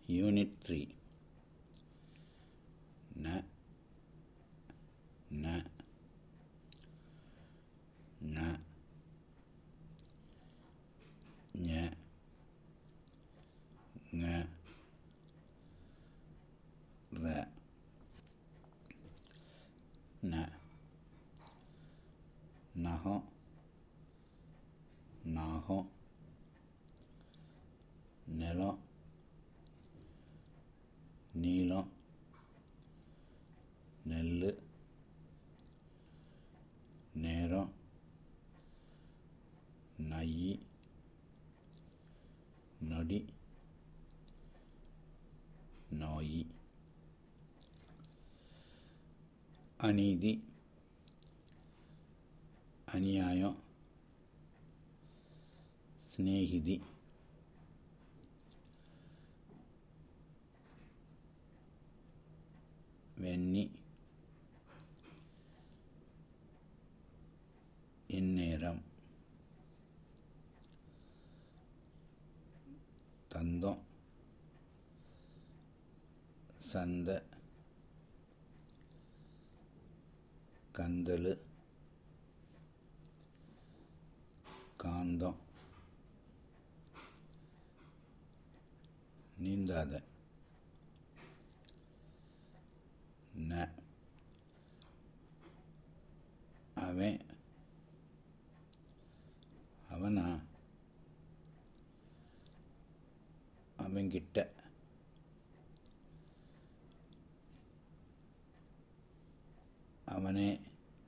unit three ந ந ந ஞ ங ர ந நகம் நாகம் நிலம் நீளம் நெல் நேரம் நை நொடி நோய் அநீதி அநியாயம் சிநேகிதி வெண்ணி இந்நேரம் தந்தம் சந்த கந்தல் காந்தம் நீந்தாத ந அவன் அவனா அவங்கிட்ட அவனே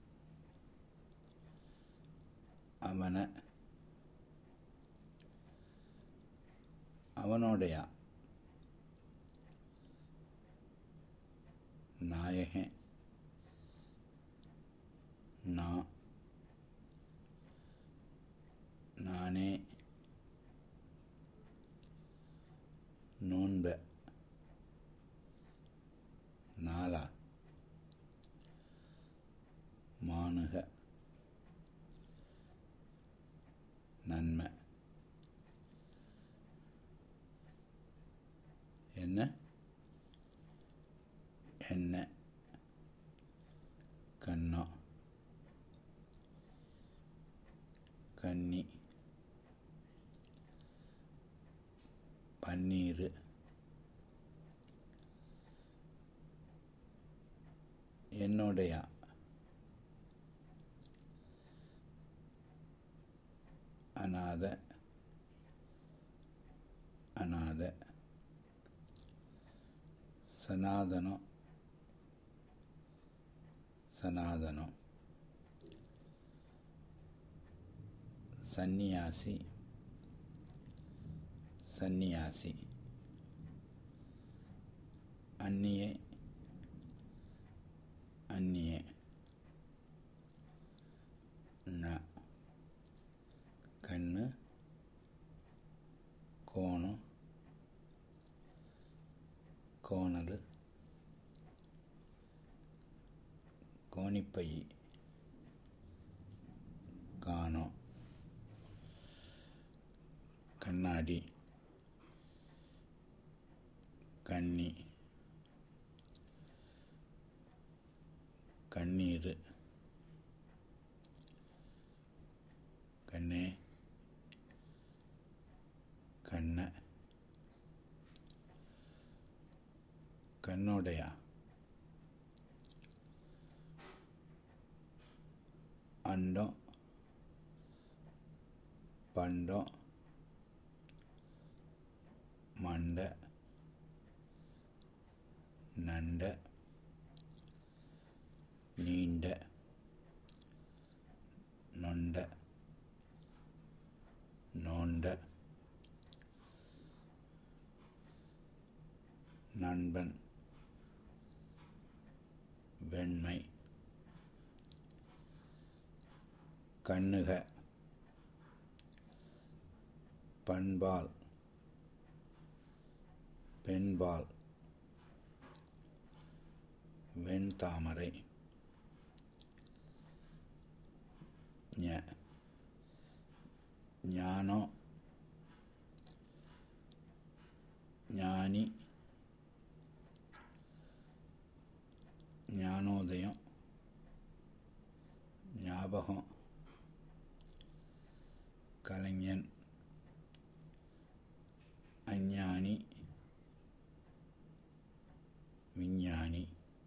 அவனை அவனோடையா நாயகன் நான் நானே நோன்ப நாளா மானுக நன்மை என்ன என்ன கண்ணா கன்னி பன்னீர் என்னுடைய அநாத அநாத சனாதனம் சனாதனம் சந்நியாசி சந்நியாசி அந்நியே அந்நியே ந கண்ணு கோணம் கோணல் கோணிப்பை காணோம் கண்ணாடி கண்ணி கண்ணீர் கண்ணே கண்ண கண்ணோடையா அண்டம் பண்டம் மண்டை நண்ட நீண்ட நொண்ட நோண்ட நண்பன் வெண்மை கண்ணுக பண்பால் பெண்பால் வெண்தாமரை ஞ ஞானம் ஞானி ஞாபகம் கலைஞன் அஞ்ஞானி விஞ்ஞானி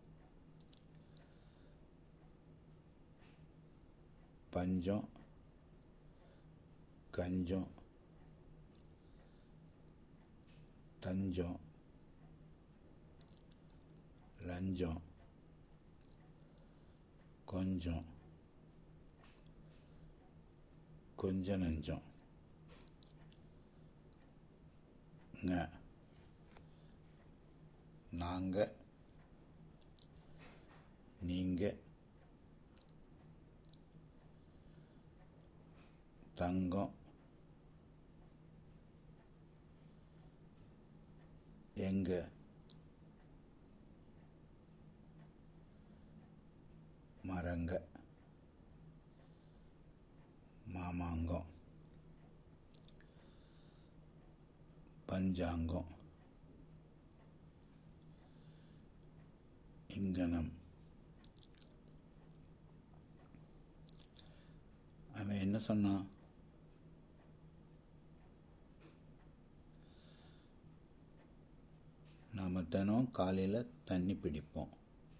பஞ்சம் கஞ்சம் தஞ்சம் லஞ்சம் கொஞ்சம் கொஞ்ச நஞ்சம் ங்க நாங்கள் நீங்கள் தங்கம் எங்க மரங்க மாமாங்கம் பஞ்சாங்கம் இங்கனம் அவன் என்ன சொன்னான் நாம் தினம் காலையில் தண்ணி பிடிப்போம்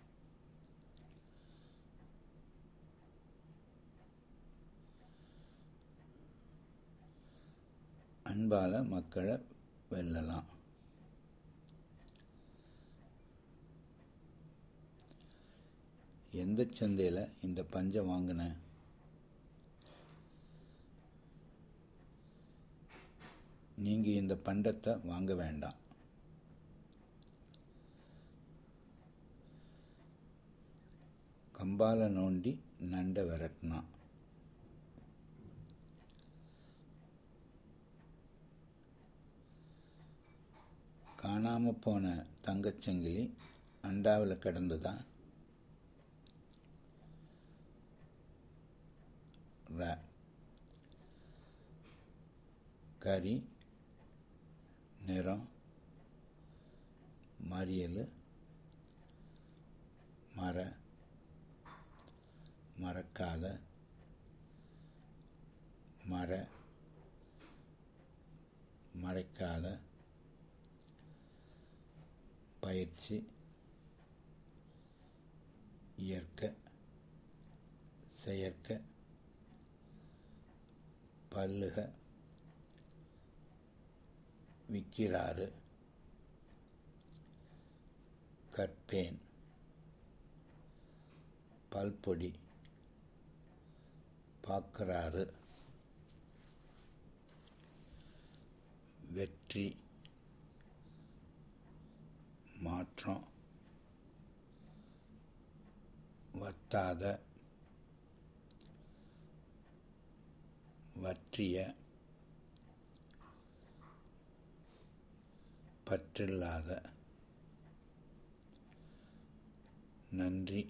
அன்பால் மக்களை வெல்லலாம் எந்த சந்தையில் இந்த பஞ்சை வாங்கின நீங்கள் இந்த பண்டத்தை வாங்க வேண்டாம் கம்பால நோண்டி நண்டை விரட்டினான் காணாமல் போன தங்கச்சங்கிலி அண்டாவில் கிடந்ததா ர கறி நிறம் மறியல் மர மறக்காத மர மறைக்காத பயிற்சி இயற்க செயற்க பல்லுக விற்கிறாரு கற்பேன் பல்பொடி பார்க்குறாரு வெற்றி மாற்றம் வத்தாத வற்றிய பற்றில்லாத நன்றி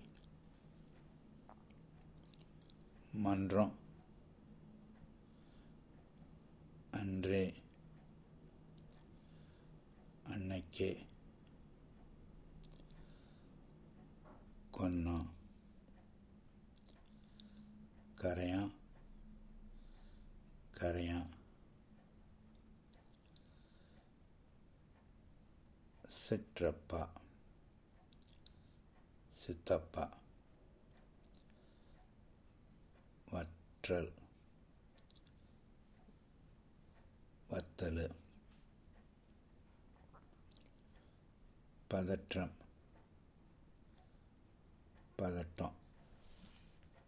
மன்றம் அன்றே அன்னைக்கே கொன்னோம் கரையான் கரையான் சிற்றப்பா சித்தப்பா வற்றல் வத்தல் பதற்றம் பதட்டம்